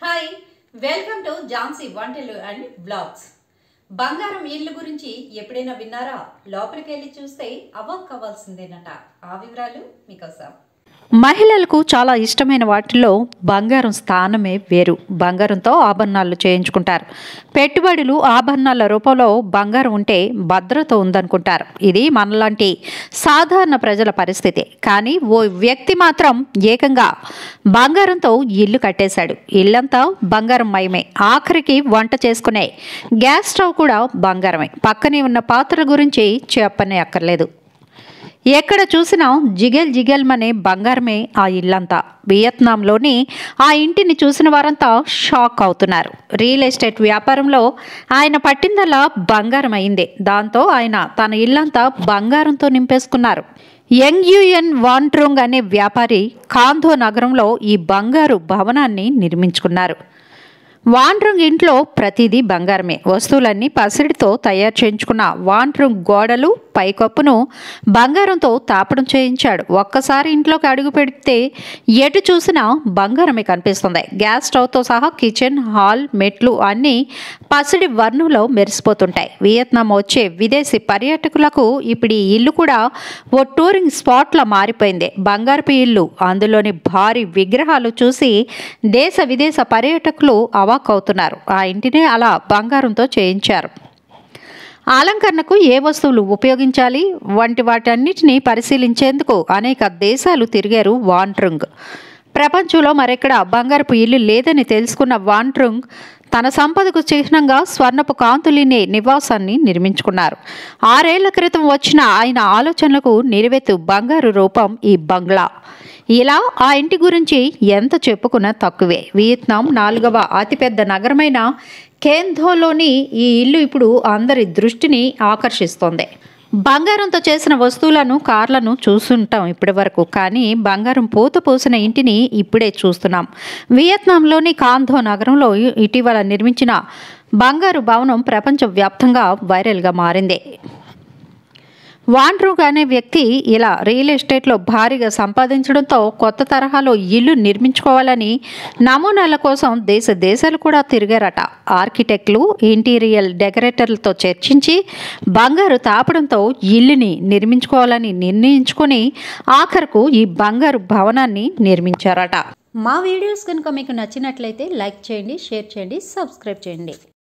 hi welcome to Jhansi వంటలు and blogs బంగారం ఇల్లు గురించి ఎప్పుడైనా విన్నారా లోపలికి వెళ్ళి చూస్తే అవాక్ అవ్వాల్సిందేనట ఆ వివరాలు మీకోసం మహిళలకు చాలా ఇష్టమైన వాటిల్లో బంగారం స్థానమే వేరు బంగారంతో ఆభరణాలు చేయించుకుంటారు పెట్టుబడులు ఆభరణాల రూపంలో బంగారం ఉంటే భద్రత ఉందనుకుంటారు ఇది మనలాంటి సాధారణ ప్రజల పరిస్థితి కానీ ఓ వ్యక్తి మాత్రం ఏకంగా బంగారంతో ఇల్లు కట్టేశాడు ఇల్లంతా బంగారం మయమే ఆఖరికి వంట చేసుకునే గ్యాస్ స్టవ్ కూడా బంగారమే పక్కనే ఉన్న పాత్ర గురించి చెప్పనే అక్కర్లేదు ఎక్కడ చూసినా జిగెల్ జిగెల్మనే బంగారమే ఆ ఇల్లంతా వియత్నాంలోని ఆ ఇంటిని చూసిన వారంతా షాక్ అవుతున్నారు రియల్ ఎస్టేట్ వ్యాపారంలో ఆయన పట్టిందల్లా బంగారం అయింది దాంతో ఆయన తన ఇల్లంతా బంగారంతో నింపేసుకున్నారు యంగ్ యుఎన్ వాంట్రోంగ్ అనే వ్యాపారి కాంధో నగరంలో ఈ బంగారు భవనాన్ని నిర్మించుకున్నారు వాండ్రుంగ్ ఇంట్లో ప్రతిదీ బంగారమే వస్తువులన్నీ పసిడితో తయారు చేయించుకున్న వాండ్రుంగ్ గోడలు పైకప్పును బంగారంతో తాపడం చేయించాడు ఒక్కసారి ఇంట్లోకి అడుగు పెడితే ఎటు చూసినా బంగారమే కనిపిస్తుంది గ్యాస్ స్టవ్తో సహా కిచెన్ హాల్ మెట్లు అన్నీ పసిడి వర్ణంలో మెరిసిపోతుంటాయి వియత్నాం వచ్చే విదేశీ పర్యాటకులకు ఇప్పుడు ఈ ఇల్లు కూడా ఓ టూరింగ్ స్పాట్లా మారిపోయింది బంగారపు ఇల్లు అందులోని భారీ విగ్రహాలు చూసి దేశ విదేశ పర్యాటకులు అవాక్ అవుతున్నారు ఆ ఇంటిని అలా బంగారంతో చేయించారు అలంకరణకు ఏ వస్తువులు ఉపయోగించాలి వంటి వాటన్నిటిని పరిశీలించేందుకు అనేక దేశాలు తిరిగారు వాంట్రుంగ్ ప్రపంచంలో మరెక్కడ బంగారపు ఇల్లు లేదని తెలుసుకున్న వాంట్రుంగ్ తన సంపదకు చిహ్నంగా స్వర్ణపు కాంతులినే నివాసాన్ని నిర్మించుకున్నారు ఆరేళ్ల క్రితం వచ్చిన ఆయన ఆలోచనలకు నిలువెత్తు బంగారు రూపం ఈ బంగ్లా ఇలా ఆ ఇంటి గురించి ఎంత చెప్పుకున్నా తక్కువే వియత్నాం నాలుగవ అతిపెద్ద నగరమైన కేంధోలోని ఈ ఇల్లు ఇప్పుడు అందరి దృష్టిని ఆకర్షిస్తోంది బంగారంతో చేసిన వస్తువులను కార్లను చూస్తుంటాం ఇప్పటి వరకు కానీ బంగారం పూత పూసిన ఇంటిని ఇప్పుడే చూస్తున్నాం వియత్నాంలోని కాంధో నగరంలో ఇటీవల నిర్మించిన బంగారు భవనం ప్రపంచవ్యాప్తంగా వైరల్గా మారింది వాండ్రూగ్ అనే వ్యక్తి ఇలా రియల్ ఎస్టేట్లో భారీగా సంపాదించడంతో కొత్త తరహాలో ఇల్లు నిర్మించుకోవాలని నమూనాల కోసం దేశ దేశాలు కూడా తిరిగారట ఆర్కిటెక్ట్లు ఇంటీరియల్ డెకరేటర్లతో చర్చించి బంగారు తాపడంతో ఇల్లుని నిర్మించుకోవాలని నిర్ణయించుకొని ఆఖరకు ఈ బంగారు భవనాన్ని నిర్మించారట మా వీడియోస్ కనుక మీకు నచ్చినట్లయితే లైక్ చేయండి షేర్ చేయండి సబ్స్క్రైబ్ చేయండి